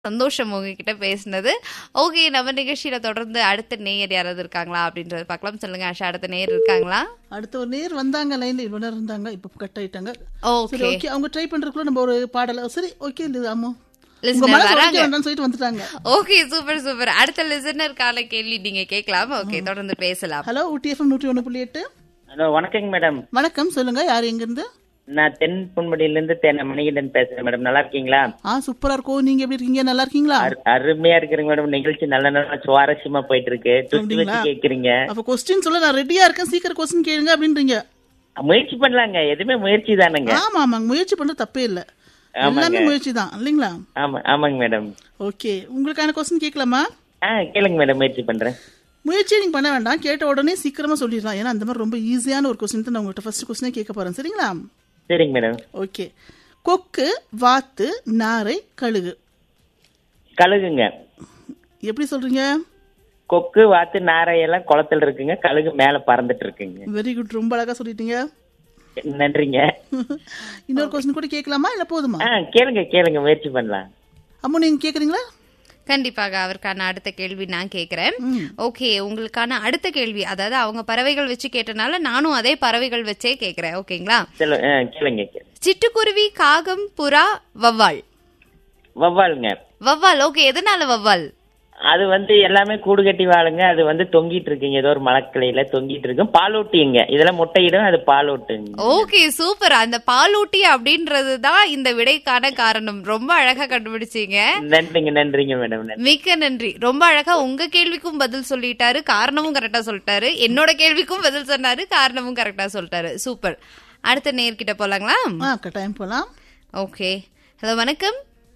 சந்தோஷம் உங்ககிட்ட பேசினது. ஓகே நம்ம நிகழ்ச்சியில தொடர்ந்து அடுத்த நேயர் யாராவது இருக்காங்களா? அப்படின்றத பார்க்கலாம். சொல்லுங்க ஆஷா அடுத்த நேயர் இருக்காங்களா? அடுத்த ஒரு நேர் வந்தாங்க லைன்ல இவ்வளவு நேரம் இருந்தாங்க இப்ப கட் ஆயிட்டாங்க சரி ஓகே. ஓகே அவங்க ட்ரை பண்றதுக்குள்ள நம்ம ஒரு பாடல சரி ஓகே இது ஆமா உங்க லிசனர் மனசு வராங்க. உடைக்க வேண்டாம்னு சொல்லிட்டு வந்துட்டாங்க ஓகே சூப்பர் சூப்பர். அடுத்த லிசனருக்கான கேள்வி நீங்க கேட்கலாம். ஓகே தொடர்ந்து பேசலாம். ஹலோ ஊட்டி எஃப்எம் நூற்றி ஒன்று புள்ளி எட்டு ஹலோ வணக்கங்க மேடம் வணக்கம் சொல்லுங்க யார் எங்க இருந்து நான் தென் பொன்முடியில இருந்து தேன மணிகண்டன் பேசுறேன் மேடம் நல்லா இருக்கீங்களா ஆ சூப்பரா இருக்கும் நீங்க எப்படி இருக்கீங்க நல்லா இருக்கீங்களா அரு- அருமையா இருக்கிறீங்க மேடம் நிகழ்ச்சி நல்ல நல்ல சுவாரஸ்யமா போயிட்டு இருக்கு துட்டு அப்படிங்களா? வச்சு கேக்குறீங்க அப்ப கொஸ்டின் சொல்ல நான் ரெடியா இருக்கேன் சீக்கிரம் கொஸ்டின் கேளுங்க அப்படின்றீங்க முயற்சி பண்ணலாங்க எதுவுமே முயற்சி தானுங்க ஆமா ஆமாங்க முயற்சி பண்றது தப்பே இல்ல ஆமாங்க. எல்லாமே முயற்சி தான் இல்லைங்களா ஆமா ஆமாங்க மேடம் ஓகே உங்களுக்கான கொஸ்டின் கேட்கலாமா ஆ கேளுங்க மேடம் முயற்சி பண்றேன் முயற்சியே நீங்க பண்ண வேண்டாம் கேட்ட உடனே சீக்கிரமா சொல்லிடலாம் ஏன்னா அந்த மாதிரி ரொம்ப ஈஸியான ஒரு கொஸ்டின் தான் நான் உங்கள்கிட்ட ஃபர்ஸ்ட் கொஸ்டினே கேட்க போறேன் சரிங்களா சரிங்க மேடம் ஓகே கொக்கு வாத்து நாரை கழுகு கழுகுங்க எப்படி சொல்றீங்க கொக்கு வாத்து நாரை எல்லாம் குளத்துல இருக்குங்க கழுகு மேல பறந்துட்டு இருக்குங்க வெரி குட் ரொம்ப அழகா சொல்லிட்டீங்க நன்றிங்க இன்னொரு கொஸ்டின் கூட கேட்கலாமா இல்ல போதுமா ஆ கேளுங்க கேளுங்க முயற்சி பண்ணலாம் அம்மா நீங்க கேக்குறீங்களா கண்டிப்பாக அவருக்கான அடுத்த கேள்வி நான் கேட்கிறேன் ம். ஓகே உங்களுக்கான அடுத்த கேள்வி அதாவது அவங்க பறவைகள் வச்சு கேட்டனால நானும் அதே பறவைகள் வச்சே கேட்கிறேன் ஓகேங்களா சொல்லு ஆ, கேளுங்க கேளுங்க. சிட்டுக்குருவி காகம் புறா வவ்வால் வவ்வாலுங்க வவ்வால் ஓகே எதனால வவ்வால் அது வந்து எல்லாமே கூடு கட்டி வாழுங்க அது வந்து தொங்கிட்டு இருக்குங்க ஏதோ ஒரு மரக்கிளையில தொங்கிட்டு இருக்கும் பாலூட்டிங்க இதெல்லாம் முட்டையிடும் அது பாலூட்டுங்க ஓகே சூப்பர் அந்த பாலூட்டி அப்படின்றது தான் இந்த விடைக்கான காரணம் ரொம்ப அழகா கண்டுபிடிச்சீங்க நன்றிங்க நன்றிங்க மேடம் நன்றி மிக்க நன்றி ரொம்ப அழகா உங்க கேள்விக்கும் பதில் சொல்லிட்டாரு காரணமும் கரெக்டா சொல்லிட்டாரு என்னோட கேள்விக்கும் பதில் சொன்னாரு காரணமும் கரெக்டா சொல்லிட்டாரு சூப்பர் அடுத்த நேர்கிட்ட போலாங்களா ஆ கட்டாயம் போலாம் ஓகே ஹலோ வணக்கம்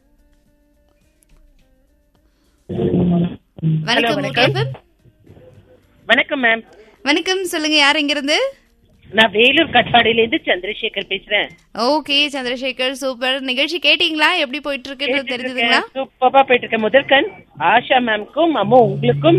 வணக்கம் முகேபன். வணக்கம் மேம் வணக்கம் சொல்லுங்க யார் இங்க இருந்து நான் வேலூர் கட்பாடியில இருந்து சந்திரசேகர் பேசுறேன் ஓகே சந்திரசேகர் சூப்பர் நிகழ்ச்சி கேட்டீங்களா எப்படி போயிட்டு இருக்குன்றது தெரிஞ்சதுங்களா சூப்பரா போயிட்டு இருக்கேன் முதற்கண் ஆஷா மேம்க்கும் அம்மா உங்களுக்கும்